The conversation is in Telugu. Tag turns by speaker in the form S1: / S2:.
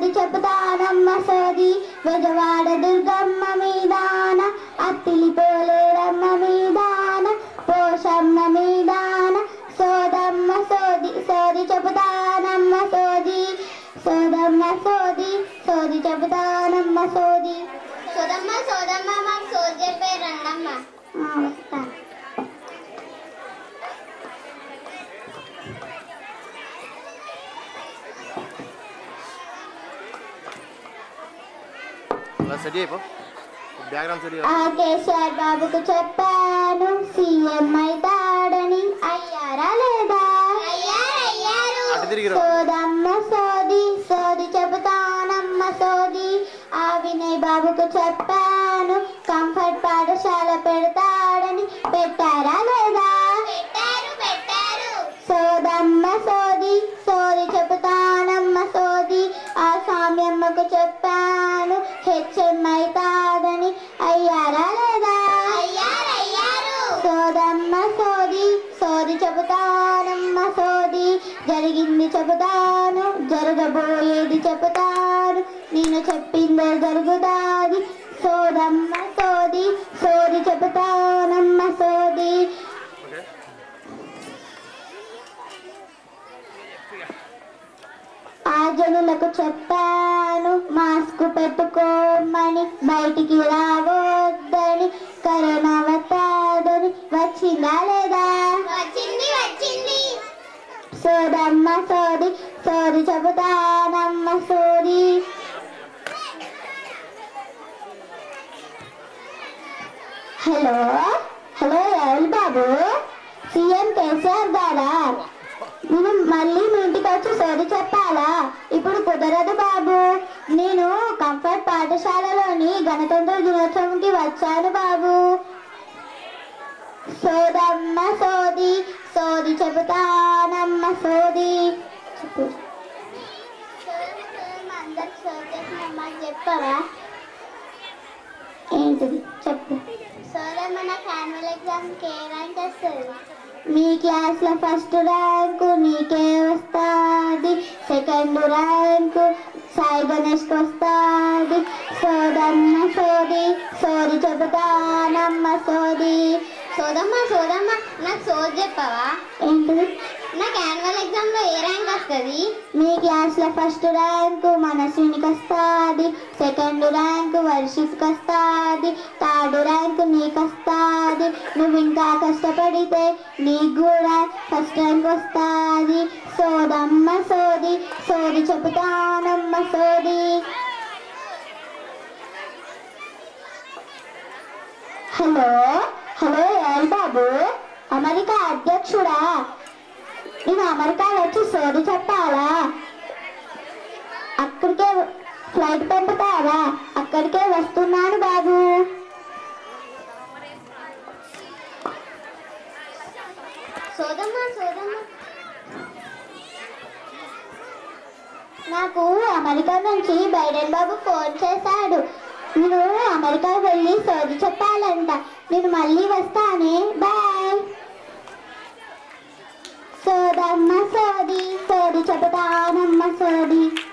S1: సోది చెబుతానమ్మ సోది బెజవాడ దుర్గమ్మ మీదాన అత్తిలి పోలేరమ్మ మీదాన పోషమ్మ మీదాన సోదమ్మ సోది సోది చెబుతానమ్మ సోది సోదమ్మ సోది సోది చెబుతానమ్మ సోది
S2: సోదమ్మ సోదమ్మ మాకు సోది చెప్పే రండమ్మ
S1: ఆ, వస్తాను
S3: అలా సెట్ అయిపో బ్యాక్గ్రౌండ్ సెట్
S1: ఆ కేసీఆర్ బాబుకు చెప్పాను సీఎం అవుతాడని అయ్యారా లేదా
S2: అయ్యారు అయ్యారు
S3: అటు తిరిగిరా
S1: సోదమ్మ సోది సోది చెబుతానమ్మ సోది ఆ వినయ్ బాబుకు చెప్పాను కంఫర్ట్ పాఠశాల పెడతాడని పెట్టారా లేదా
S2: పెట్టారు పెట్టారు
S1: సోదమ్మ సోది సోది చెబుతానమ్మ సోది ఆ సామ్యమ్మకు చెప్పాను హెచ్ఎం అవుతాదని అయ్యారా లేదా
S2: అయ్యారు అయ్యారు
S1: సోదమ్మ సోది సోది చెబుతానమ్మ సోది జరిగింది చెబుతాను జరగబోయేది చెబుతాను నేను చెప్పిందే జరుగుతాది సోదమ్మ సోది సోది చెబుతానమ్మ సోది
S3: ఓకే
S1: ఆ జనులకు చెప్పాను మాస్క్ పెట్టుకోమని బయటికి రావద్దని కరోనా వస్తాదని వచ్చిందా లేదా
S2: వచ్చింది వచ్చింది
S1: సోదమ్మ సోది సోది చెబుతానమ్మ సోది హలో హలో ఎవరు బాబు సీఎం కేసీఆర్ గారా నేను మళ్ళీ మీ ఇంటికి వచ్చి సోది చెప్పాలా ఇప్పుడు కుదరదు బాబు నేను కంఫర్ట్ పాఠశాలలోని గణతంత్ర దినోత్సవంకి వచ్చాను బాబు సోదమ్మ సోది సోది చెబుతానమ్మ సోది చెప్పు
S2: సోదమ్మ సోదమ్మ అందరికి సోది చెప్పిన మాకు చెప్పవా
S1: ఏంటిది చెప్పు
S2: సోదమ్మ నాకు యాన్యువల్ ఎగ్జామ్కి ఏ ర్యాంక్ వస్తుంది
S1: మీ క్లాస్ లో ఫస్ట్ ర్యాంకు నీకే వస్తాది సెకండ్ ర్యాంకు సాయి గణేష్ వస్తాది సోదమ్మ సోది సోది చెబుతానమ్మ సోది
S2: సోదమ్మ సోదమ్మ నాకు సోది చెప్పవా
S1: ఏంటిది
S2: నాకు యాన్యువల్ ఎగ్జామ్లో ఏ ర్యాంక్ వస్తుంది
S1: మీ క్లాస్ లో ఫస్ట్ ర్యాంకు మనస్వినికి వస్తాది సెకండ్ ర్యాంకు వర్షిత్కి వస్తాది థర్డ్ ర్యాంకు నీకు వస్తాది నువ్వు ఇంకా కష్టపడితే నీకు కూడా ఫస్ట్ ర్యాంక్ వస్తాది సోదమ్మ సోది సోది చెబుతానమ్మ సోది హలో హలో ఎవరు బాబు అమెరికా అధ్యక్షుడా నేను అమెరికా వచ్చి సోది చెప్పాలా అక్కడికే ఫ్లైట్ పంపుతారా అక్కడికే వస్తున్నాను బాబు
S2: సోదమ్మ సోదమ్మ
S1: నాకు అమెరికా నుంచి బైడెన్ బాబు ఫోన్ చేశాడు నేను అమెరికా వెళ్ళి సోది చెప్పాలంట నేను మళ్ళీ వస్తానే బాయ్ సోదమ్మ సోది సోది చెబుతానమ్మ సోది